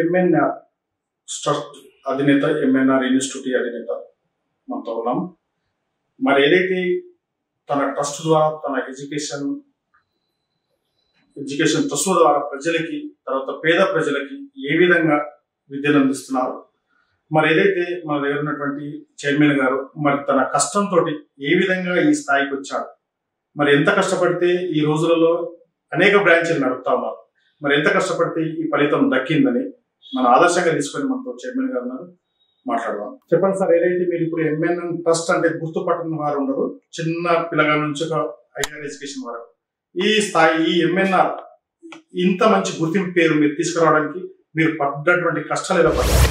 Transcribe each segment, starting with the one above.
MNR trust అధినేత MNR institute అధినేత మనతో ఉన్నాం మరి ఏదైతే తన ట్రస్ట్ ద్వారా తన ఎడ్యుకేషన్ ఎడ్యుకేషన్ ట్రస్ట్ ద్వారా ప్రజలకి తర్వాత పేద ప్రజలకి ఏ విధంగా విద్యను అందిస్తున్నారు మరి ఏదైతే మన దగ్గర ఉన్నటువంటి చైర్మన్ గారు మరి తన కష్టంతో ఏ విధంగా ఈ స్థాయికి వచ్చాడు మరి ఎంత కష్టపడితే ఈ రోజులలో అనేక బ్రాంచ్లు నడుపుతా ఉన్నారు మరి ఎంత కష్టపడితే ఈ ఫలితం దక్కిందని మన ఆదర్శంగా తీసుకొని మనతో చైర్మన్ గారు ఉన్నారు మాట్లాడదాం చెప్పండి సార్ ఏదైతే మీరు ఇప్పుడు ఎంఎన్ఎన్ ట్రస్ట్ అంటే గుర్తుపట్టిన వారు ఉండరు చిన్న పిల్లగాల నుంచి ఒక హైయర్ ఎడ్యుకేషన్ వరకు ఈ స్థాయి ఈ ఎంఎన్ఆర్ ఇంత మంచి గుర్తింపు పేరు మీరు తీసుకురావడానికి మీరు పడ్డటువంటి కష్టాలు ఎలా పడ్డారు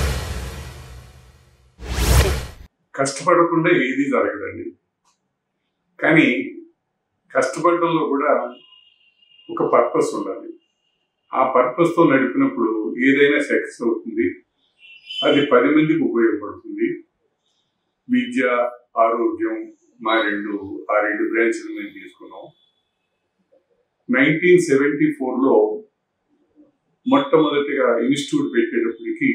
కష్టపడకుండా ఏది జరగదండి కానీ కష్టపడడంలో కూడా ఒక పర్పస్ ఉండాలి ఆ పర్పస్తో నడిపినప్పుడు ఏదైనా సక్సెస్ అవుతుంది అది పది మందికి ఉపయోగపడుతుంది విద్య ఆరోగ్యం మా రెండు ఆ రెండు బ్రాంచ్లు మేము తీసుకున్నాం నైన్టీన్ సెవెంటీ ఫోర్లో మొట్టమొదటిగా ఇన్స్టిట్యూట్ పెట్టేటప్పటికి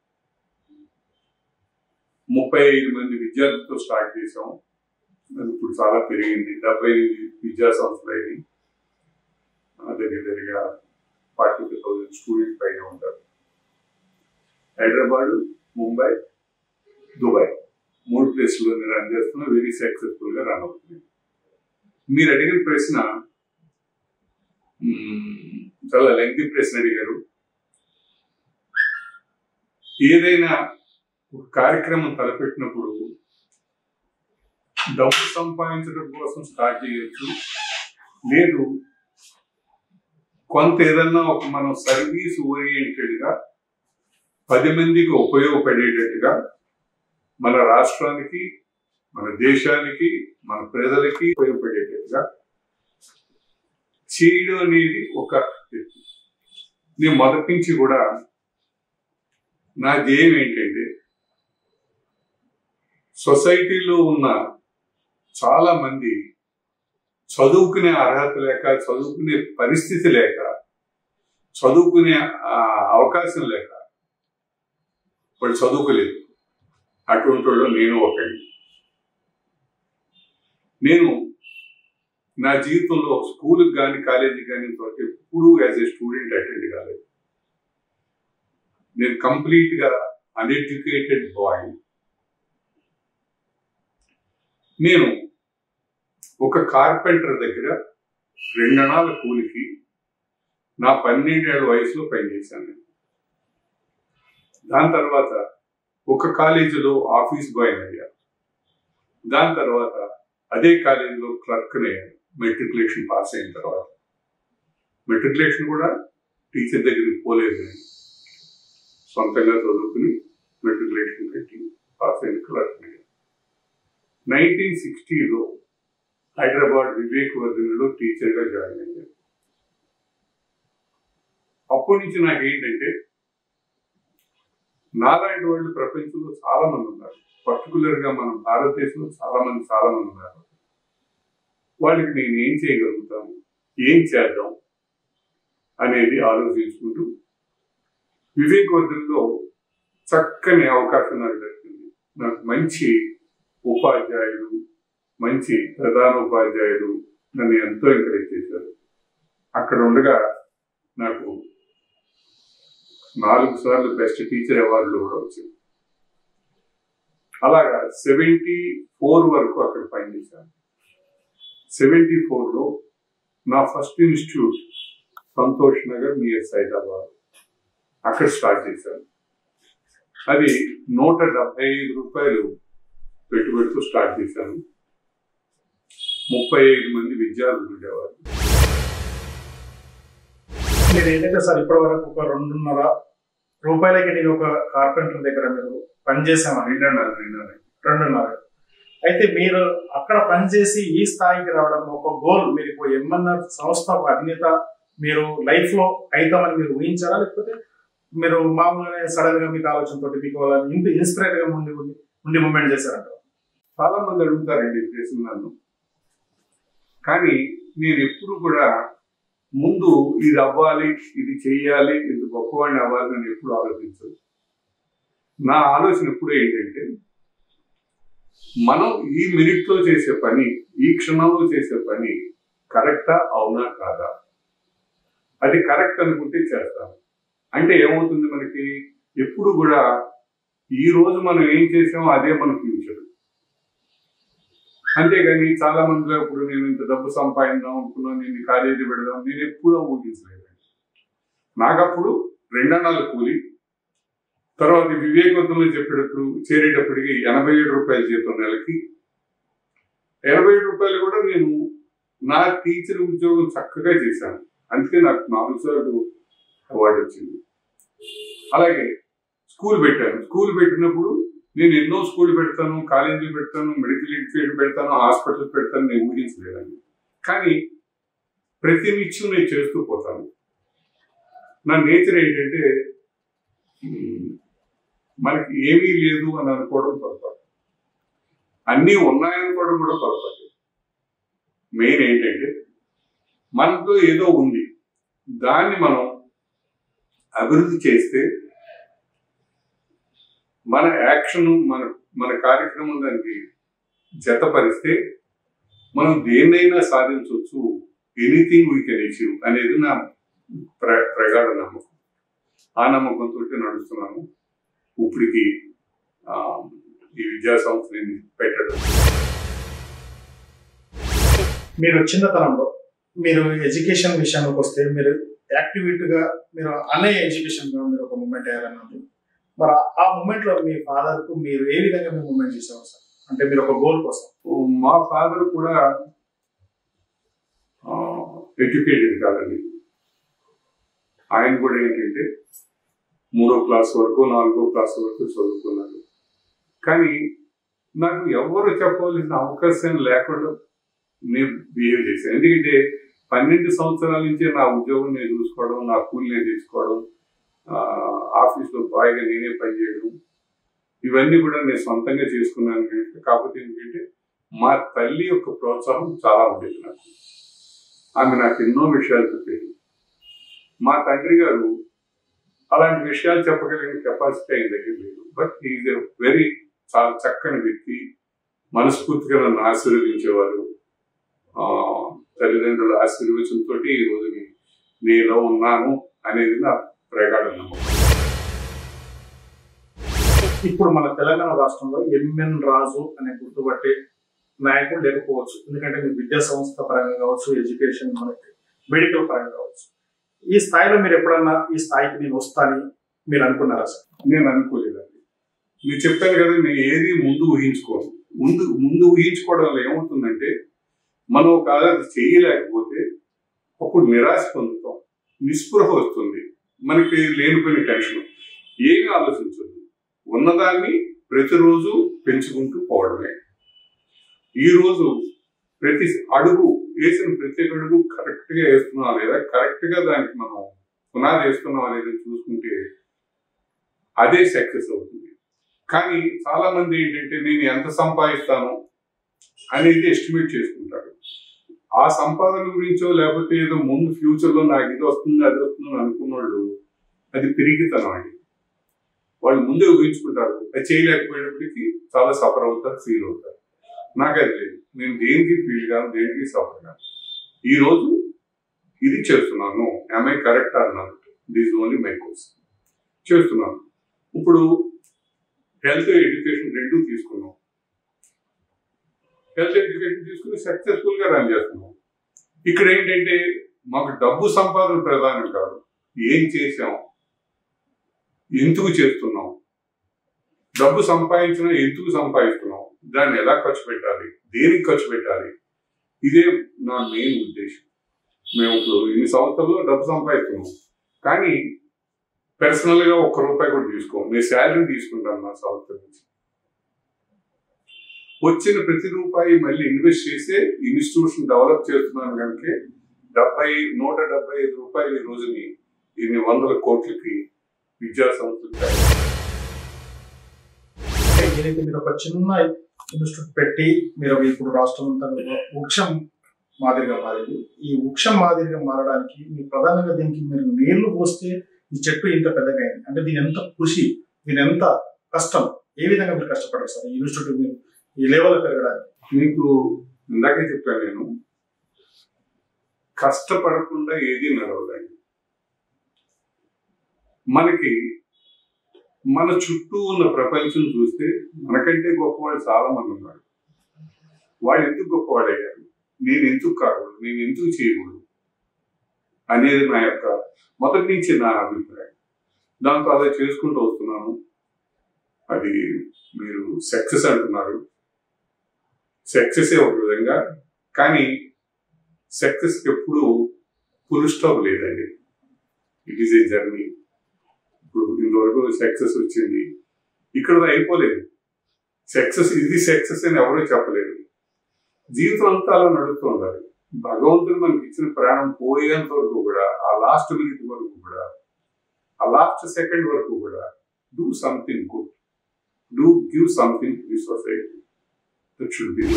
ముప్పై ఐదు మంది విద్యార్థులతో స్టార్ట్ చేసాం అది ఇప్పుడు చాలా పెరిగింది డెబ్బై ఎనిమిది విద్యా సంస్థలు అయినాయి దగ్గర దగ్గరగా ఫార్టీ ఫైవ్ థౌసండ్ స్టూడెంట్స్ పైన ఉంటారు హైదరాబాద్ ముంబై దుబాయ్ మూడు ప్లేస్లో రన్ చేస్తున్నా వెరీ సక్సెస్ఫుల్ గా రన్ అవుతుంది మీరు అడిగిన ప్రశ్న మ్మ్, చాలా లెంగ్తీ ప్రశ్న అడిగారు ఏదైనా ఒక కార్యక్రమం తలపెట్టినప్పుడు డబ్బు సంపాదించడం కోసం స్టార్ట్ చేయొచ్చు లేదు కొంత ఏదన్నా ఒక మనం సర్వీస్ ఓరియంటెడ్ గా పది మందికి ఉపయోగపడేటట్టుగా మన రాష్ట్రానికి మన దేశానికి మన ప్రజలకి ఉపయోగపడేటట్టుగా చేయడం అనేది ఒక ఎత్తు. నేను మొదటి నుంచి కూడా నా ధ్యేయం ఏంటంటే సొసైటీలో ఉన్న చాలా మంది చదువుకునే అర్హత లేక చదువుకునే పరిస్థితి లేక చదువుకునే ఆ, అవకాశం లేక వాళ్ళు చదువుకోలేదు అటువంటి వాళ్ళు నేను ఒకటి నేను నా జీవితంలో స్కూల్కి కానీ కాలేజీకి కానీ ఇంతవరకు ఎప్పుడూ యాజ్ ఏ స్టూడెంట్ అటెండ్ కాలేదు నేను కంప్లీట్ గా అన్ఎడ్యుకేటెడ్ బాయ్ నేను ఒక కార్పెంటర్ దగ్గర రెండనాల కూలికి నా పన్నెండేళ్ల వయసులో పనిచేశాను నేను. దాని తర్వాత ఒక కాలేజీలో ఆఫీస్ బాయ్ అయ్యా దాని తర్వాత అదే కాలేజీలో క్లర్క్ అయ్యాను మెట్రికులేషన్ పాస్ అయిన తర్వాత మెట్రికులేషన్ కూడా టీచర్ దగ్గరికి పోలేదు నేను సొంతంగా చదువుకుని మెట్రికులేషన్ కట్టి పాస్ అయిన క్లర్క్ అయ్యాను నైన్టీన్ సిక్స్టీలో హైదరాబాద్ వివేక్ వర్ధన్లో టీచర్గా జాయిన్ అయ్యాను అప్పటి నుంచి నాకు ఏంటంటే నాలాంటి వాళ్ళు ప్రపంచంలో చాలా మంది ఉన్నారు పర్టికులర్ గా మన భారతదేశంలో చాలా మంది చాలా మంది ఉన్నారు వాళ్ళకి నేను ఏం చేయగలుగుతాను ఏం చేద్దాం అనేది ఆలోచించుకుంటూ వివేకవర్ధన్లో చక్కని అవకాశం నాకు దొరికింది నాకు మంచి ఉపాధ్యాయులు మంచి ప్రధాన ఉపాధ్యాయులు నన్ను ఎంతో ఎంకరేజ్ చేశారు అక్కడ ఉండగా నాకు నాలుగు సార్లు బెస్ట్ టీచర్ అవార్డులు కూడా వచ్చింది అలాగా సెవెంటీ ఫోర్ వరకు అక్కడ పనిచేశాను సెవెంటీ ఫోర్లో నా first institute Santosh Nagar near Saidabad అక్కడ స్టార్ట్ చేశాను అది నూట డెబ్బై ఐదు రూపాయలు పెట్టుబడితో స్టార్ట్ చేశాను ముప్పై ఐదు మంది విద్యార్థులు ఉండేవారు మీరు ఏదైతే సార్ ఇప్పటి వరకు ఒక రెండున్నర రూపాయలకి నేను ఒక కార్పెంటర్ దగ్గర మీరు పనిచేసామని రెండున్నర రెండున్నర రెండున్నర అయితే మీరు అక్కడ పనిచేసి ఈ స్థాయికి రావడం ఒక గోల్ మీరు ఇప్పుడు ఎంఎన్ఆర్ సంస్థ ఒక అధినేత మీరు లైఫ్ లో అవుతామని మీరు ఊహించారా లేకపోతే మీరు మామూలుగానే సడన్ గా మీకు ఆలోచనతో మీకు వాళ్ళని ఇంటి ఇన్స్పైర్ గా ఉండి ఉండి ఉండి మూమెంట్ చేశారంట చాలా మంది అడుగుతారండి ఈ ప్రశ్న నన్ను కానీ నేను ఎప్పుడు కూడా ముందు ఇది అవ్వాలి ఇది చెయ్యాలి ఇది గొప్పవాడిని అవ్వాలి అని ఎప్పుడు ఆలోచించదు నా ఆలోచన ఎప్పుడు ఏంటంటే మనం ఈ మినిట్ లో చేసే పని ఈ క్షణంలో చేసే పని కరెక్టా అవునా కాదా అది కరెక్ట్ అనుకుంటే చేస్తాం అంటే ఏమవుతుంది మనకి ఎప్పుడు కూడా ఈ రోజు మనం ఏం చేసామో అదే మన ఫ్యూచర్ అంతేగాని చాలా మందిలో ఇప్పుడు నేను ఇంత డబ్బు సంపాదిద్దాం అనుకున్నాను నేను ఈ కాలేజీ పెడదాం నేను ఎప్పుడూ ఊహించలేదు నాకప్పుడు రెండన్నాళ్ళ కూలి తర్వాత వివేకవంతంలో చెప్పేటప్పుడు చేరేటప్పటికి ఎనభై ఏడు రూపాయల జీతం నెలకి ఎనభై ఏడు రూపాయలు కూడా నేను నా టీచర్ ఉద్యోగం చక్కగా చేశాను అందుకే నాకు నాలుగు సార్లు అవార్డు వచ్చింది అలాగే స్కూల్ పెట్టాను స్కూల్ పెట్టినప్పుడు నేను ఎన్నో స్కూల్ పెడతాను కాలేజీలు పెడతాను మెడికల్ ఇన్స్టిట్యూట్ పెడతాను హాస్పిటల్ పెడతాను నేను ఊహించలేదండి కానీ ప్రతి నిత్యం నేను చేస్తూ పోతాను నా నేచర్ ఏంటంటే ఉమ్, మనకి ఏమీ లేదు అని అనుకోవడం పొరపాటు అన్నీ ఉన్నాయనుకోవడం కూడా పొరపాటు మెయిన్ ఏంటంటే మనతో ఏదో ఉంది దాన్ని మనం అభివృద్ధి చేస్తే మన యాక్షన్ మన మన కార్యక్రమం దానికి జతపరిస్తే మనం దేన్నైనా సాధించవచ్చు ఎనీథింగ్ వీ కెన్ అచీవ్ అనేది నా ప్ర ప్రగాఢ నమ్మకం ఆ నమ్మకంతో నడుస్తున్నాను ఇప్పటికి ఆ, ఈ విద్యా సంస్థని పెట్టడం మీరు చిన్నతనంలో మీరు ఎడ్యుకేషన్ విషయానికి వస్తే మీరు యాక్టివిటీగా మీరు అనే ఎడ్యుకేషన్ లో మీరు ఒక మూమెంట్ అయ్యారన్నది మరి ఆ- ఆ మూమెంట్ లో మీ ఫాదర్ కు మీరు ఏ విధంగా మీరు మూమెంట్ చేసేవారు సార్ అంటే మీరు ఒక గోల్ కోసం మా ఫాదర్ కూడా ఎడ్యుకేటెడ్ కాదండి ఆయన కూడా ఏంటంటే మూడో క్లాస్ వరకు నాలుగో క్లాస్ వరకు చదువుకున్నారు కానీ నాకు ఎవరు చెప్పవలసిన అవకాశం లేకుండా నేను బిహేవ్ చేశాను ఎందుకంటే పన్నెండు సంవత్సరాల నుంచే నా ఉద్యోగం నేను చూసుకోవడం నా కూలి నేను తెచ్చుకోవడం ఆ, ఆఫీస్లో బాయ్గా నేనే పనిచేయడం ఇవన్నీ కూడా నేను సొంతంగా చేసుకున్నాను కనుక కాకపోతే ఏంటంటే మా తల్లి యొక్క ప్రోత్సాహం చాలా ఉండేది నాకు ఆమె నాకు ఎన్నో విషయాలు చెప్పేది మా తండ్రి గారు అలాంటి విషయాలు చెప్పగలిగిన కెపాసిటీ ఆయన దగ్గర లేదు బట్ ఈజ్ ఎ వెరీ చాలా చక్కని వ్యక్తి మనస్ఫూర్తిగా నన్ను ఆశీర్వదించేవారు ఆ, తల్లిదండ్రుల ఆశీర్వచనంతో ఈ రోజు నేను ఉన్నాను అనేది నా ప్రగాఢ నమ్మకం ఇప్పుడు మన తెలంగాణ రాష్ట్రంలో ఎంఎన్ రాజు అనే గుర్తుపట్టే నాయకుడు లేకపోవచ్చు ఎందుకంటే మీ విద్యా సంస్థ పరంగా కావచ్చు ఎడ్యుకేషన్ మనకి మెడికల్ పరంగా కావచ్చు ఈ స్థాయిలో మీరు ఎప్పుడన్నా ఈ స్థాయికి నేను వస్తానని మీరు అనుకున్నారా సార్ నేను అనుకోలేదండి మీరు చెప్పాను కదా నేను ఏది ముందు ఊహించుకోను ముందు ముందు ఊహించుకోవడం వల్ల ఏమవుతుందంటే మనం ఒక అది చేయలేకపోతే అప్పుడు నిరాశ పొందుతాం నిస్పృహ వస్తుంది మనకి లేనిపోయిన టెన్షన్ ఏమి ఆలోచించదు ఉన్నదాన్ని ప్రతిరోజు పెంచుకుంటూ పోవడమే ఈ రోజు ప్రతి అడుగు వేసిన ప్రతి అడుగు కరెక్ట్ గా వేస్తున్నాం లేదా కరెక్ట్ గా దానికి మనం పునాది వేస్తున్నాం అనేది చూసుకుంటే అదే సక్సెస్ అవుతుంది కానీ చాలా మంది ఏంటంటే నేను ఎంత సంపాదిస్తాను అనేది ఎస్టిమేట్ చేసుకుంటారు ఆ సంపాదన గురించో లేకపోతే ఏదో ముందు ఫ్యూచర్ లో నాకు ఇది వస్తుంది అది వస్తుంది అని అనుకున్న వాళ్ళు అది పెరిగితనం అండి వాళ్ళు ముందే ఊహించుకుంటారు అది చేయలేకపోయినప్పటికీ చాలా సఫర్ అవుతారు ఫీల్ అవుతారు నాకు అది లేదు నేను దేనికి ఫీల్ కాను దేనికి సఫర్ కాను ఈ రోజు ఇది చేస్తున్నాను ఐ కరెక్ట్ అన్నాను దిస్ ఓన్లీ మై కోర్స్ చేస్తున్నాను ఇప్పుడు హెల్త్ ఎడ్యుకేషన్ రెండు తీసుకున్నాం హెల్త్ ఎడ్యుకేషన్ తీసుకుని సక్సెస్ఫుల్ గా రన్ చేస్తున్నాం ఇక్కడ ఏంటంటే మాకు డబ్బు సంపాదన ప్రధానం కాదు ఏం చేసాం ఎందుకు చేస్తున్నాం డబ్బు సంపాదించిన ఎందుకు సంపాదిస్తున్నాం దాన్ని ఎలా ఖర్చు పెట్టాలి దేనికి ఖర్చు పెట్టాలి ఇదే నా మెయిన్ ఉద్దేశం మేము ఇప్పుడు ఇన్ని సంవత్సరాల్లో డబ్బు సంపాదిస్తున్నాం కానీ పర్సనల్ గా ఒక్క రూపాయి కూడా తీసుకోం నేను శాలరీ తీసుకుంటాను నా సంవత్సరం నుంచి వచ్చిన ప్రతి రూపాయి మళ్ళీ ఇన్వెస్ట్ చేసే ఇన్స్టిట్యూషన్ డెవలప్ చేస్తున్నాను కనుక డెబ్బై నూట డెబ్బై ఐదు రూపాయలు ఈ రోజుని ఇన్ని వందల కోట్లకి విద్యా సంస్థలు అంటే ఏదైతే మీరు ఒక చిన్న ఇన్స్టిట్యూట్ పెట్టి మీరు ఇప్పుడు రాష్ట్రం అంతా వృక్షం మాదిరిగా మారింది ఈ వృక్షం మాదిరిగా మారడానికి మీ ప్రధానంగా దీనికి మీరు నీళ్లు పోస్తే ఈ చెట్టు ఇంత పెద్దగా అయింది అంటే దీని ఎంత కృషి దీని ఎంత కష్టం ఏ విధంగా మీరు కష్టపడారు సార్ ఈ ఇన్స్టిట్యూట్ మీరు ఈ లెవెల్ పెరగడానికి మీకు ఇందాకే చెప్పాను నేను కష్టపడకుండా ఏది నడవదండి మనకి మన చుట్టూ ఉన్న ప్రపంచం చూస్తే మనకంటే గొప్పవాళ్ళు చాలా మంది ఉన్నారు వాళ్ళు ఎందుకు గొప్పవాళ్ళు అయ్యారు నేను ఎందుకు కాకూడదు నేను ఎందుకు చేయకూడదు అనేది నా యొక్క మొదటి నుంచి నా అభిప్రాయం దాంతో అలా చేసుకుంటూ వస్తున్నాను అది మీరు సక్సెస్ అంటున్నారు సక్సెస్ ఒక విధంగా కానీ సక్సెస్ ఎప్పుడు ఫుల్ స్టాప్ లేదండి ఇట్ ఈస్ ఏ జర్నీ ఇప్పుడు ఇంతవరకు సక్సెస్ వచ్చింది ఇక్కడ అయిపోలేదు సక్సెస్ ఇది సక్సెస్ అని ఎవరూ చెప్పలేదు జీవితం అంతా అలా నడుస్తూ ఉండాలి భగవంతుడు మనకి ఇచ్చిన ప్రాణం పోయేంత వరకు కూడా ఆ లాస్ట్ మినిట్ వరకు కూడా ఆ లాస్ట్ సెకండ్ వరకు కూడా do something good do give something to the society that should be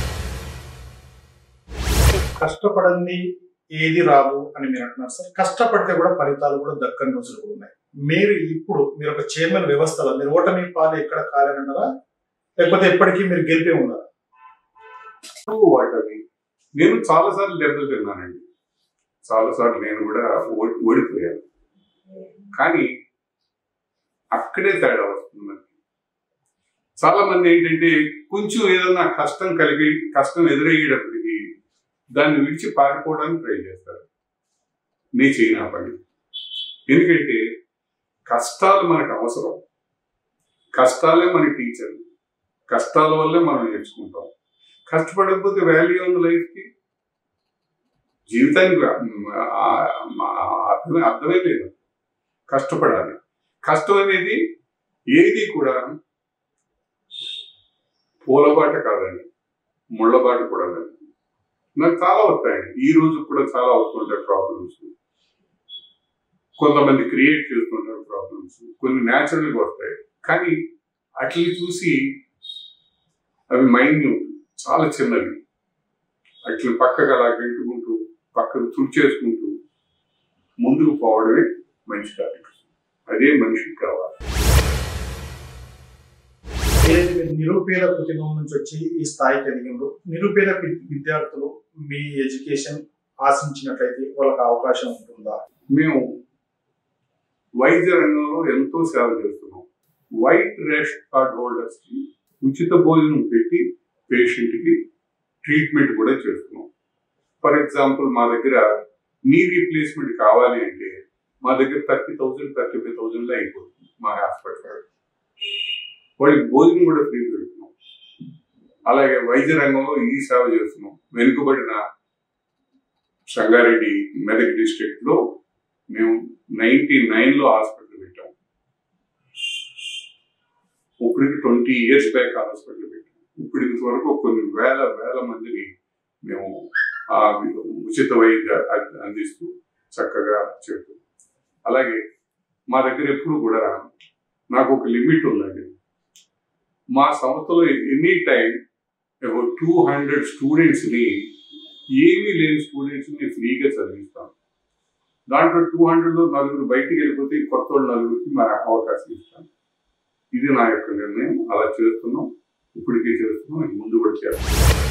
కష్టపడంది ఏది రాదు అని మీరు అంటున్నారు సార్ కష్టపడితే కూడా ఫలితాలు కూడా దక్కని రోజులు కూడా ఉన్నాయి మీరు ఇప్పుడు మీరు ఒక చైర్మన్ వ్యవస్థలో మీరు ఓటమి పాలు ఎక్కడ కాలేనన్నారా లేకపోతే ఎప్పటికీ మీరు గెలిపే ఉన్నారా వాటని నేను చాలా సార్లు దెబ్బలు తిన్నానండి చాలా సార్లు నేను కూడా ఓడి ఓడిపోయాను కానీ అక్కడే తేడా వస్తుంది మనకి చాలా మంది ఏంటంటే కొంచెం ఏదన్నా కష్టం కలిగి కష్టం ఎదురయ్యేటప్పటికి దాన్ని విడిచి పారిపోవడానికి ట్రై చేస్తారు నీ చేయని ఆ పని ఎందుకంటే కష్టాలు మనకు అవసరం కష్టాలే మన టీచర్ కష్టాల వల్లే మనం నేర్చుకుంటాం కష్టపడకపోతే వాల్యూ ఉంది లైఫ్కి జీవితానికి ఆ- ఆ- అర్థమే అర్థమే లేదు కష్టపడాలి కష్టం అనేది ఏది కూడా పూలబాట కాదండి ముళ్ళబాట కూడా లేదు నాకు చాలా వస్తాయండి ఈ రోజు కూడా చాలా వస్తుంటాయి ప్రాబ్లమ్స్ కొంతమంది క్రియేట్ చేస్తుంటారు ప్రాబ్లమ్స్ కొన్ని న్యాచురల్గా వస్తాయి కానీ అట్లా చూసి అవి మైన్యూట్ చాలా చిన్నవి అట్లా పక్కకు అలా గెంటుకుంటూ పక్కకు తుడిచేసుకుంటూ ముందుకు పోవడమే మనిషి కార్యక్రమం అదే మనిషికి కావాలి ఏదైతే మీరు నిరుపేద కుటుంబం నుంచి వచ్చి ఈ స్థాయికి ఎదిగిండ్రు నిరుపేద వి- విద్యార్థులు మీ ఎడ్యుకేషన్ ఆశించినట్లయితే వాళ్ళకి అవకాశం ఉంటుందా మేము వైద్య రంగంలో ఎంతో సేవ చేస్తున్నాం వైట్ రేషన్ కార్డ్ హోల్డర్స్ కి ఉచిత భోజనం పెట్టి పేషెంట్ కి ట్రీట్మెంట్ కూడా చేస్తున్నాం ఫర్ ఎగ్జాంపుల్ మా దగ్గర నీ రీప్లేస్మెంట్ కావాలి అంటే మా దగ్గర thirty thousand thirty five thousand లో అయిపోతుంది మా హాస్పిటల్ వాళ్ళకి భోజనం కూడా ఫ్రీ పెడుతున్నాం అలాగే వైద్య రంగంలో ఈ సేవ చేస్తున్నాం వెనుకబడిన సంగారెడ్డి మెదక్ డిస్ట్రిక్ట్ లో మేము నైన్టీ నైన్ లో హాస్పిటల్ పెట్టాం ఇప్పటికి ట్వంటీ ఇయర్స్ బ్యాక్ హాస్పిటల్ పెట్టాం ఇప్పటికి వరకు కొన్ని వేల వేల మందిని మేము ఆ ఉచిత వైద్య అ- అందిస్తూ చక్కగా చేస్తాం అలాగే మా దగ్గర ఎప్పుడు కూడా నాకు ఒక లిమిట్ ఉందండి మా సంస్థలో any time two hundred students ని ఏమీ లేని స్టూడెంట్స్ ని ఫ్రీగా చదివిస్తాం దాంట్లో టూ హండ్రెడ్ లో నలుగురు బయటికి వెళ్ళిపోతే కొత్త వాళ్ళు నలుగురికి మన అవకాశం ఇస్తాం ఇది నా యొక్క నిర్ణయం అలా చేస్తున్నాం ఇప్పటికే చేస్తున్నాం ఇది ముందు కూడా చేస్తాం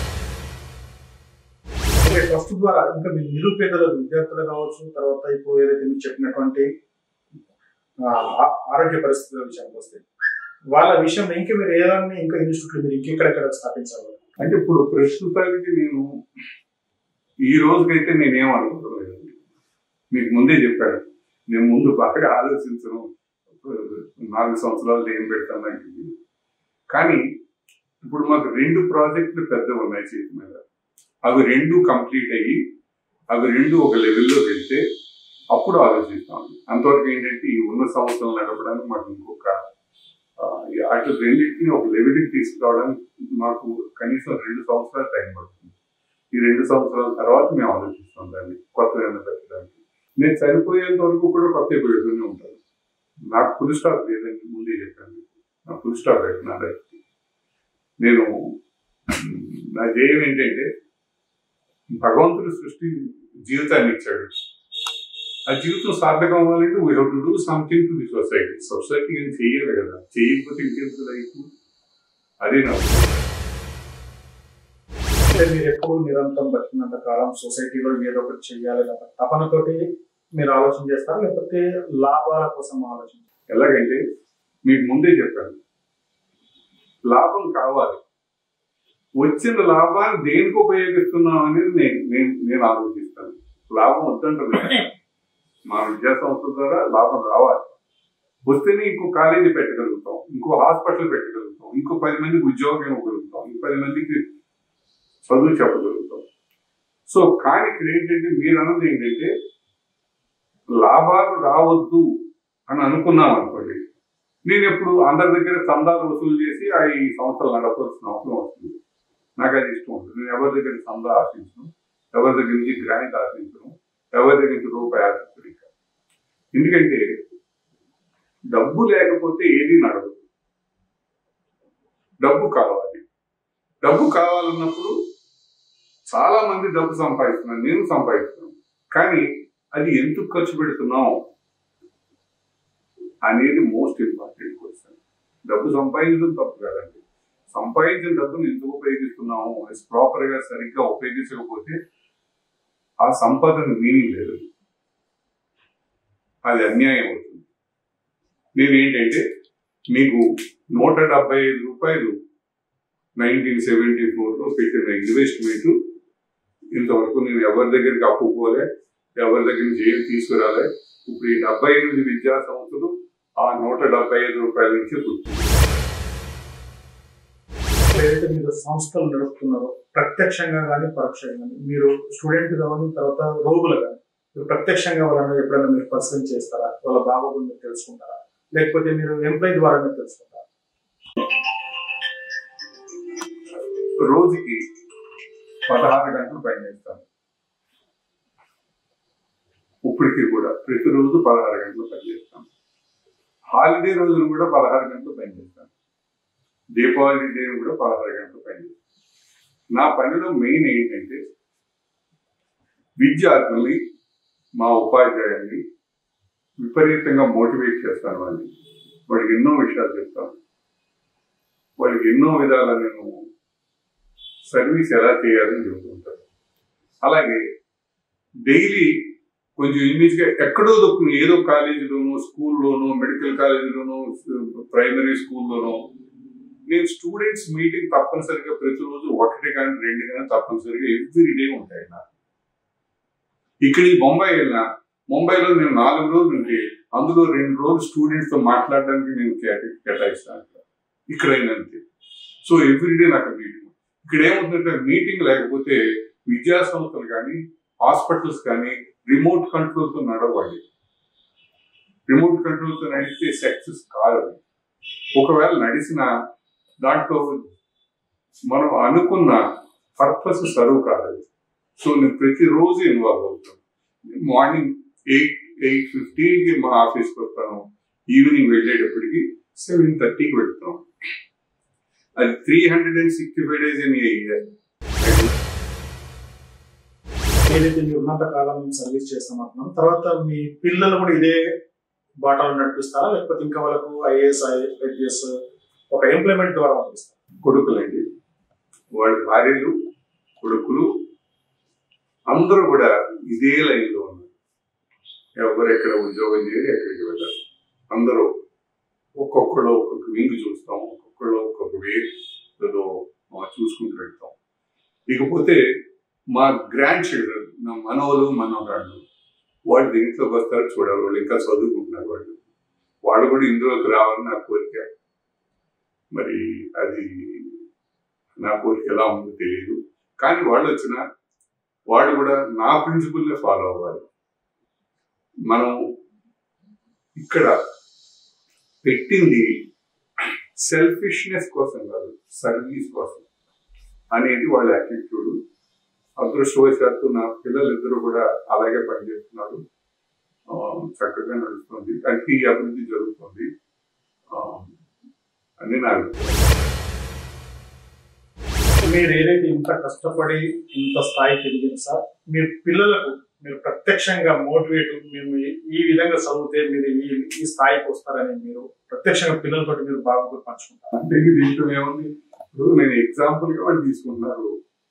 అంటే ట్రస్ట్ ద్వారా ఇంకా మీ నిరుపేదల విద్యార్థులు కావచ్చు తర్వాత ఇప్పుడు ఏదైతే మీరు చెప్పినటువంటి ఆ, ఆ- ఆరోగ్య పరిస్థితుల విషయానికి వస్తే వాళ్ళ విషయంలో ఇంకా మీరు ఏదైనా ఇంకా ఇన్స్టిట్యూట్లు మీరు ఇంకెక్కడెక్కడ స్థాపించాలి అంటే ఇప్పుడు ప్రస్తుతానికి నేను ఈ రోజుకైతే నేనేం అనుకుంటలేదు మీకు ముందే చెప్పాను నేను ముందు బాగా ఆలోచించను నాలుగు సంవత్సరాలు ఏం పెడతాను కానీ ఇప్పుడు మాకు రెండు ప్రాజెక్టులు పెద్ద ఉన్నాయి చేతి మీద అవి రెండు కంప్లీట్ అయ్యి అవి రెండు ఒక లెవెల్లో వెళ్తే అప్పుడు ఆలోచిస్తాం అంతవరకు ఏంటంటే ఈ ఉన్న సంవత్సరం నడపడానికి మాకు ఇంకొక ఆ, అటు రెండింటిని ఒక లెవెల్కి తీసుకురావడానికి మాకు కనీసం రెండు సంవత్సరాలు టైం పడుతుంది ఈ రెండు సంవత్సరాల తర్వాత మేము ఆలోచిస్తాం దాన్ని కొత్త ఏమైనా పెట్టడానికి నేను చనిపోయేంత వరకు కూడా కొత్త పెడుతూనే ఉంటాను నాకు ఫుల్ స్టాప్ లేదని ముందే చెప్పాను నాకు ఫుల్ స్టాప్ పెట్టిన లైఫ్కి నేను నా ధ్యేయం ఏంటంటే భగవంతుడు సృష్టి జీవితాన్ని ఇచ్చాడు ఆ జీవితం సార్థకం అవ్వాలంటే we have to do something to the society society ఏం చెయ్యాలి కదా చేయకపోతే ఇంకెంత లైఫ్ అదే నా అంటే మీరు ఎప్పుడు నిరంతరం బతికినంత కాలం సొసైటీలో ఏదో ఒకటి చెయ్యాలి అన్న తపనతోటి మీరు ఆలోచన చేస్తారా లేకపోతే లాభాల కోసం ఆలోచన ఎలాగంటే మీకు ముందే చెప్పాను లాభం కావాలి వచ్చిన లాభాన్ని దేనికి ఉపయోగిస్తున్నాం అనేది నేను నేను నేను ఆలోచిస్తాను లాభం వద్దంటది మా విద్యా సంస్థ ద్వారా లాభం రావాలి వస్తేనే ఇంకో కాలేజీ పెట్టగలుగుతాం ఇంకో హాస్పిటల్ పెట్టగలుగుతాం ఇంకో పది మందికి ఉద్యోగం ఇవ్వగలుగుతాం ఇంకో పది మందికి చదువు చెప్పగలుగుతాం సో కానీ ఇక్కడ ఏంటంటే మీరు అన్నది ఏంటంటే లాభాలు రావద్దు అని అనుకున్నాం అనుకోండి నేను ఎప్పుడు అందరి దగ్గర చందాలు వసూలు చేసి ఆ ఈ సంస్థలు నడపాల్సిన అవసరం వస్తుంది నాకు అది ఇష్టం ఉంటుంది నేను ఎవరి దగ్గర చందా ఆశించను ఎవరి దగ్గర నుంచి గ్రాంట్ ఆశించను ఎవరి దగ్గర నుంచి రూపాయి ఆశించను ఇంకా ఎందుకంటే డబ్బు లేకపోతే ఏది నడవదు డబ్బు కావాలి డబ్బు కావాలన్నప్పుడు చాలా మంది డబ్బు సంపాదిస్తున్నారు నేను సంపాదిస్తున్నాను కానీ అది ఎందుకు ఖర్చు పెడుతున్నాం అనేది మోస్ట్ ఇంపార్టెంట్ క్వశ్చన్ డబ్బు సంపాదించడం తప్పు కాదండి సంపాదించిన డబ్బును ఎందుకు ఉపయోగిస్తున్నాము అది ప్రాపర్ గా సరిగ్గా ఉపయోగించకపోతే ఆ సంపదను మీనింగ్ లేదు అది అన్యాయం అవుతుంది నేనేంటంటే మీకు నూట డెబ్బై ఐదు రూపాయలు నైన్టీన్ సెవెంటీ ఫోర్లో పెట్టిన ఇన్వెస్ట్మెంట్ ఇంతవరకు నేను ఎవరి దగ్గరికి అప్పు పోలే ఎవరి దగ్గర నుంచి ఏమి తీసుకురాలే ఇప్పుడు ఈ డెబ్బై ఎనిమిది విద్యా సంస్థలు ఆ నూట డెబ్బై ఐదు రూపాయల నుంచి గుర్తు ఏదైతే మీరు సంస్థలు నడుపుతున్నారో ప్రత్యక్షంగా కానీ పరోక్షంగా కానీ మీరు స్టూడెంట్ కానీ తర్వాత రోగులు కానీ మీరు ప్రత్యక్షంగా వాళ్ళని ఎప్పుడైనా మీరు పర్సన్ చేస్తారా వాళ్ళ బాగోగులు మీరు తెలుసుకుంటారా లేకపోతే మీరు ఎంప్లాయ్ ద్వారా మీరు తెలుసుకుంటారా రోజుకి పదహారు గంటలు పనిచేస్తాను ఇప్పటికీ కూడా ప్రతిరోజు పదహారు గంటలు పనిచేస్తాను హాలిడే రోజులు కూడా పదహారు గంటలు పనిచేస్తాను దీపావళి డే కూడా పదహారు గంటలు పనిచేస్తాను నా పనిలో మెయిన్ ఏంటంటే విద్యార్థుల్ని మా ఉపాధ్యాయుల్ని విపరీతంగా మోటివేట్ చేస్తాను వాళ్ళని వాడికి ఎన్నో విషయాలు చెప్తాను వాళ్ళకి ఎన్నో విధాల నేను సర్వీస్ ఎలా చేయాలని చెబుతుంటారు అలాగే డైలీ కొంచెం ఇమేజ్ గా ఎక్కడో దొక్కుని ఏదో కాలేజీలోనో స్కూల్లోనో మెడికల్ కాలేజీలోనో ప్రైమరీ స్కూల్లోనో నేను స్టూడెంట్స్ మీటింగ్ తప్పనిసరిగా ప్రతిరోజు ఒకటి కానీ రెండు కానీ తప్పనిసరిగా ఎవ్రీ డే ఉంటాయి నాకు ఇక్కడ ఈ బొంబాయి వెళ్ళినా ముంబైలో నేను నాలుగు రోజులు ఉంటే అందులో రెండు రోజులు స్టూడెంట్స్ తో మాట్లాడడానికి నేను కేటా- కేటాయిస్తాను ఇక్కడ అయినంతే సో ఎవ్రీడే నాకు మీటింగ్ ఇక్కడ ఏమవుతుందంటే మీటింగ్ లేకపోతే విద్యా సంస్థలు కానీ హాస్పిటల్స్ కానీ రిమోట్ కంట్రోల్ తో నడవాలి రిమోట్ కంట్రోల్ తో నడిస్తే సక్సెస్ కాదు అది. ఒకవేళ నడిచిన దాంట్లో మనం అనుకున్న పర్పస్ సర్వ్ కాదు అది. సో నేను ప్రతిరోజు ఇన్వాల్వ్ అవుతాను మార్నింగ్ ఎయిట్ ఎయిట్ ఫిఫ్టీన్కి మా ఆఫీస్కి వస్తాను ఈవినింగ్ వెళ్ళేటప్పటికి సెవెన్ థర్టీకి వెళ్తాం అది three hundred and sixty five days in year ఏదైతే మీరు ఉన్నంత కాలం సర్వీస్ చేస్తామంటున్నాం తర్వాత మీ పిల్లలు కూడా ఇదే బాటలో నడిపిస్తారా లేకపోతే ఇంకా వాళ్ళకు ఐఏఎస్ ఐపీఎస్ ఒక ఎంప్లాయ్మెంట్ ద్వారా పంపిస్తారా కొడుకులండి వాళ్ళ భార్యలు కొడుకులు అందరూ కూడా ఇదే లైన్లో ఉన్నారు ఎవరు ఎక్కడ ఉద్యోగం చేయరు ఎక్కడికి వెళ్ళారు అందరూ ఒక్కొక్కళ్ళు ఒక్కొక్క వింగ్ చూస్తాం ఒక్కొక్కళ్ళు ఒక్కొక్క వే ఏదో ఆ, చూసుకుంటూ వెళ్తాం ఇకపోతే మా గ్రాండ్ చిల్డ్రన్ నా మనవలు మనవరాళ్ళు వాళ్ళు దీంట్లోకి వస్తారు చూడాలి వాళ్ళు ఇంకా చదువుకుంటున్నారు వాళ్ళు వాళ్ళు కూడా ఇందులోకి రావాలని నా కోరిక మరి అది నా కోరిక ఎలా ఉందో తెలియదు కానీ వాళ్ళు వచ్చిన వాళ్ళు కూడా నా ప్రిన్సిపల్నే ఫాలో అవ్వాలి మనం ఇక్కడ పెట్టింది సెల్ఫిష్నెస్ కోసం కాదు సర్వీస్ కోసం అనేది వాళ్ళ యాటిట్యూడ్ అదృష్టవశాత్తు నా పిల్లలిద్దరూ కూడా అలాగే పనిచేస్తున్నారు ఆ, చక్కగా నడుస్తుంది కంటి అభివృద్ధి జరుగుతుంది ఆ, అని నా అభిప్రాయం. మీరు ఏదైతే ఇంత కష్టపడి ఇంత స్థాయికి ఎదిగింది సార్ మీ పిల్లలకు మీరు ప్రత్యక్షంగా మోటివేట్ మేము ఈ- ఈ విధంగా చదివితే మీరు ఈ ఈ స్థాయికి వస్తారని మీరు ప్రత్యక్షంగా పిల్లలతో మీరు బాగా గుర్తు పంచుకుంటారు అంటే ఇది దీంట్లో ఏముంది ఇప్పుడు నేను ఎగ్జాంపుల్ గా వాళ్ళు తీసుకుంటున్నారు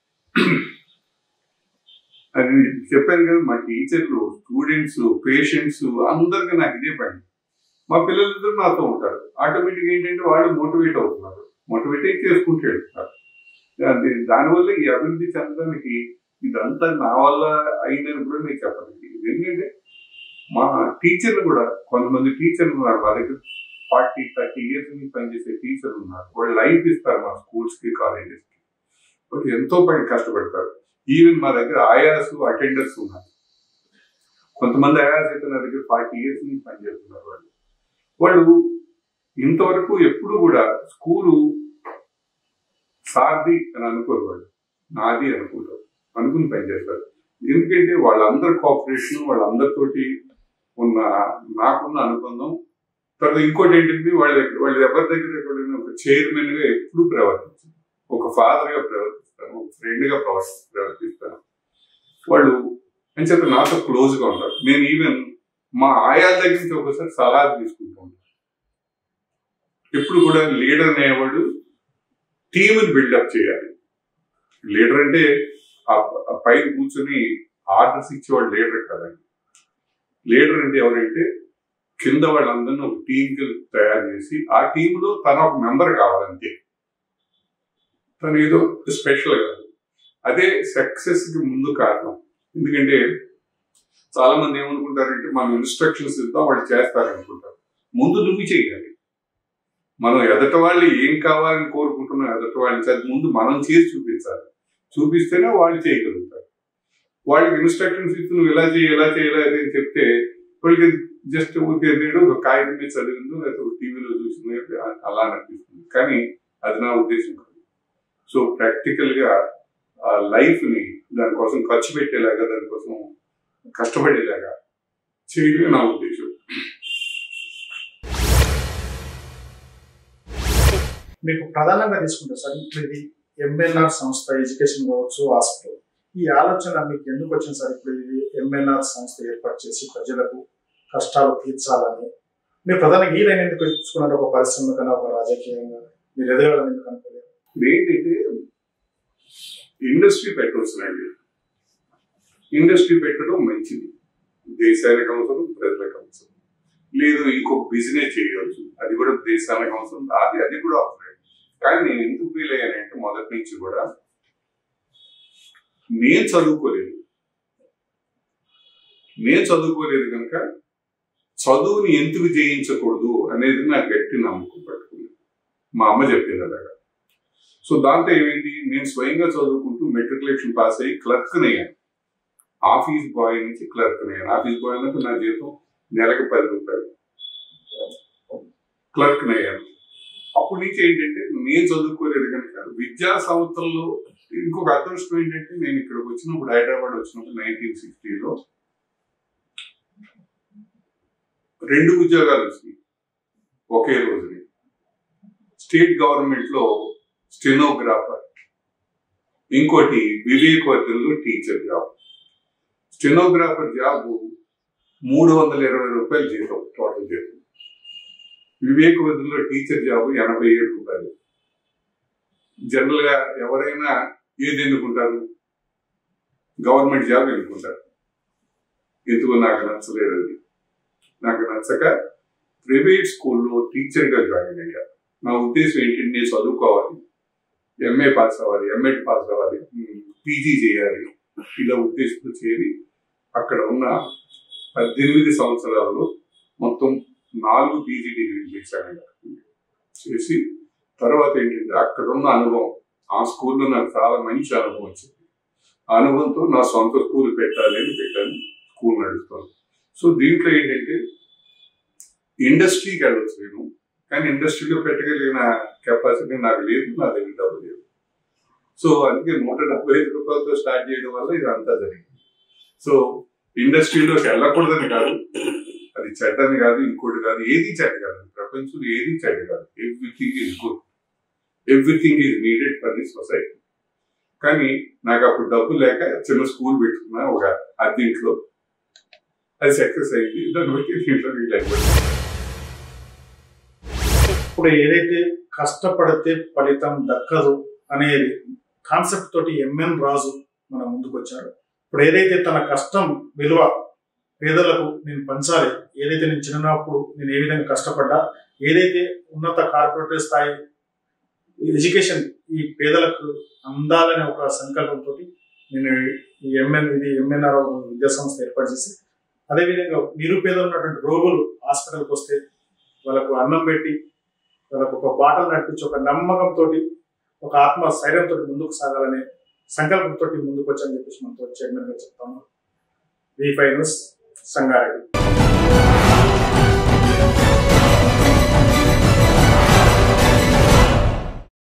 అది చెప్పాను కదా మా టీచర్లు స్టూడెంట్స్ పేషెంట్స్ అందరికీ నాకు ఇదే పని మా పిల్లలిద్దరు నాతో ఉంటారు ఆటోమేటిక్ ఏంటంటే వాళ్ళు మోటివేట్ అవుతున్నారు మోటివేట్ అయి చేసుకుంటూ వెళ్తున్నారు అది దానివల్ల ఈ అభివృద్ధి చెందడానికి ఇదంతా నా వల్ల అయిందని కూడా నేను చెప్పను ఇది ఎందుకంటే మా టీచర్లు కూడా కొంతమంది టీచర్లు ఉన్నారు మా దగ్గర ఫార్టీ థర్టీ ఇయర్స్ నుంచి పనిచేసే టీచర్లు ఉన్నారు వాళ్ళు లైఫ్ ఇస్తారు మా స్కూల్స్ కి కాలేజెస్ కి వాళ్ళు ఎంతో పని కష్టపడతారు ఈవెన్ మా దగ్గర ఆయాస్ అటెండర్స్ ఉన్నారు కొంతమంది ఆయాస్ అయితే నా దగ్గర ఫార్టీ ఇయర్స్ నుంచి పనిచేస్తున్నారు వాళ్ళు వాళ్ళు ఇంతవరకు ఎప్పుడు కూడా స్కూలు సార్ది అని అనుకోరు వాళ్ళు నాది అనుకుంటారు అనుకుని పనిచేస్తారు ఎందుకంటే వాళ్ళందరి కోఆపరేషన్ వాళ్ళందరితోటి ఉన్న నాకున్న అనుబంధం తర్వాత ఇంకోటి ఏంటంటే వాళ్ళ వాళ్ళు ఎవరి దగ్గర ఎక్కడైనా ఒక చైర్మన్ గా ఎప్పుడు ప్రవర్తించారు ఒక ఫాదర్ గా ప్రవర్తిస్తాను ఒక ఫ్రెండ్ గా ప్రవర్తి ప్రవర్తిస్తాను వాళ్ళు అని చెప్పి నాతో క్లోజ్ గా ఉంటారు నేను ఈవెన్ మా ఆయాల దగ్గర నుంచి ఒకసారి సలహా తీసుకుంటూ ఉంటాను ఎప్పుడు కూడా లీడర్ అనేవాడు టీముని బిల్డప్ చేయాలి లీడర్ అంటే ఆ ఆ పైన కూర్చొని ఆర్డర్స్ ఇచ్చేవాడు లీడర్ కదండి లీడర్ అంటే ఎవరంటే కింద వాళ్ళందరినీ ఒక టీమ్ కి తయారు చేసి ఆ టీమ్ లో తన ఒక మెంబర్ కావాలంతే తను ఏదో స్పెషల్ కాదు అదే సక్సెస్ కి ముందు కారణం ఎందుకంటే చాలా మంది ఏమనుకుంటారంటే మనం ఇన్స్ట్రక్షన్స్ ఇద్దాం వాళ్ళు చేస్తారనుకుంటారు ముందు నువ్వు చేయాలి మనం ఎదట వాళ్ళు ఏం కావాలని కోరుకుంటున్నాం ఎదట వాళ్ళని చేసి ముందు మనం చేసి చూపించాలి చూపిస్తేనే వాళ్ళు చేయగలుగుతారు వాళ్ళకి ఇన్స్ట్రక్షన్స్ ఇచ్చి నువ్వు ఇలా చేయి ఇలా చేయి ఇలా చేయి అని చెప్తే వాళ్ళకి జస్ట్ ఊరికే నేను ఒక కాగితం మీద చదివిందో లేకపోతే ఒక టీవీలో చూసిందో అలా అనిపిస్తుంది కానీ అది నా ఉద్దేశం కాదు సో ప్రాక్టికల్ గా ఆ లైఫ్ ని దానికోసం ఖర్చు పెట్టేలాగా దానికోసం కష్టపడేలాగా చేయడమే నా ఉద్దేశం మీకు ప్రధానంగా తీసుకుంటే సార్ ఇప్పుడు ఇది ఎంఎన్ఆర్ సంస్థ ఎడ్యుకేషన్ కావచ్చు హాస్పిటల్ ఈ ఆలోచన మీకు ఎందుకు వచ్చింది సార్ ఇప్పుడు ఇది ఎంఎన్ఆర్ సంస్థ ఏర్పాటు చేసి ప్రజలకు కష్టాలు తీర్చాలని మీరు ప్రధానంగా ఈ లైన్ ఎందుకు ఎంచుకున్నారు ఒక పరిశ్రమ కన్నా ఒక రాజకీయంగా మీరు ఎదగాలని ఎందుకు అనుకోలేదు ఇప్పుడు ఏంటంటే ఇండస్ట్రీ పెట్టవచ్చునండి ఇండస్ట్రీ పెట్టడం మంచిది దేశానికి అవసరం ప్రజలకు అవసరం లేదు ఇంకొక బిజినెస్ చేయవచ్చు అది కూడా దేశానికి అవసరం అది అది కూడా అవసరం కానీ నేను ఎందుకు ఫీల్ అయ్యానంటే మొదటి నుంచి కూడా నేను చదువుకోలేదు నేను చదువుకోలేదు కనుక చదువుని ఎందుకు జయించకూడదు అనేది నాకు గట్టి నమ్మకం పట్టుకుంది మా అమ్మ చెప్పింది అలాగా సో దాంతో ఏమైంది నేను స్వయంగా చదువుకుంటూ మెట్రికులేషన్ పాస్ అయ్యి క్లర్క్ అయ్యాను ఆఫీస్ బాయ్ నుంచి క్లర్క్ అయ్యాను ఆఫీస్ బాయ్ అన్నట్టు నా జీతం నెలకు పది రూపాయలు క్లర్క్ అయ్యాను అప్పటి నుంచి ఏంటంటే నేను చదువుకోలేదు కనుక విద్యా సంస్థల్లో ఇంకొక అదృష్టం ఏంటంటే నేను ఇక్కడికి వచ్చినప్పుడు హైదరాబాద్ వచ్చినప్పుడు నైన్టీన్ సిక్స్టీలో రెండు ఉద్యోగాలు వచ్చినాయి ఒకే రోజుని స్టేట్ గవర్నమెంట్ లో స్టెనోగ్రాఫర్ ఇంకోటి వివేకవర్ధన్లో టీచర్ జాబ్ స్టెనోగ్రాఫర్ జాబ్ మూడు వందల ఇరవై రూపాయలు జీతం టోటల్ జీతం వివేకవర్ధన్లో టీచర్ జాబ్ ఎనభై ఏడు రూపాయలు జనరల్ గా ఎవరైనా ఏది ఎన్నుకుంటారు గవర్నమెంట్ జాబ్ ఎన్నుకుంటారు ఎందుకు నాకు నచ్చలేదు అది నాకు నచ్చక ప్రైవేట్ స్కూల్లో టీచర్ గా జాయిన్ అయ్యా నా ఉద్దేశం ఏంటంటే నేను చదువుకోవాలి ఎంఏ పాస్ అవ్వాలి ఎంఎడ్ పాస్ అవ్వాలి పీజీ చేయాలి ఇలా ఉద్దేశంతో చేరి అక్కడ ఉన్న పద్దెనిమిది సంవత్సరాల్లో మొత్తం నాలుగు పీజీ డిగ్రీలు చేశాను చేసి తర్వాత ఏంటంటే అక్కడ ఉన్న అనుభవం ఆ స్కూల్లో నాకు చాలా మంచి అనుభవం వచ్చింది ఆ అనుభవంతో నా సొంత స్కూల్ పెట్టాలి అని పెట్టాను స్కూల్ నడుస్తాను సో దీంట్లో ఏంటంటే ఇండస్ట్రీకి వెళ్ళొచ్చు నేను కానీ ఇండస్ట్రీలో పెట్టగలిగిన కెపాసిటీ నాకు లేదు నా దగ్గర డబ్బు లేదు సో అందుకే నూట డెబ్బై ఐదు రూపాయలతో స్టార్ట్ చేయడం వల్ల ఇది అంతా జరిగింది సో ఇండస్ట్రీలోకి వెళ్ళకూడదని కాదు అది చెడ్డని కాదు ఇంకోటి కాదు ఏది చెడ్డ కాదు ప్రపంచంలో ఏది చెడ్డ కాదు everything is good everything is needed for the society కానీ నాకు అప్పుడు డబ్బు లేక చిన్న స్కూల్ పెట్టుకున్నా ఒక అద్దె ఇంట్లో అది సక్సెస్ అయింది దాన్ని బట్టి దీంట్లో వీళ్ళు అయిపోయింది ఇప్పుడు ఏదైతే కష్టపడితే ఫలితం దక్కదు అనేది కాన్సెప్ట్ తోటి ఎంఎన్ రాజు మన ముందుకు వచ్చారు ఇప్పుడు ఏదైతే తన కష్టం విలువ పేదలకు నేను పంచాలి ఏదైతే నేను చిన్నప్పుడు నేను ఏ విధంగా కష్టపడ్డా ఏదైతే ఉన్నత కార్పొరేట్ స్థాయి ఎడ్యుకేషన్ ఈ పేదలకు అందాలనే ఒక సంకల్పంతో నేను ఈ ఎంఎన్ ఇది ఎంఎన్ఆర్ విద్యా సంస్థ ఏర్పాటు చేసి అదేవిధంగా నిరుపేదలు ఉన్నటువంటి రోగులు హాస్పిటల్కి వస్తే వాళ్ళకు అన్నం పెట్టి వాళ్ళకు ఒక బాటలు నడిపించి ఒక నమ్మకంతో ఒక ఆత్మ స్థైర్యంతో ముందుకు సాగాలనే సంకల్పంతో ముందుకు వచ్చని చెప్పేసి మనతో చైర్మన్ గా చెప్తాము వి ఫైవ్ న్యూస్ సంగారెడ్డి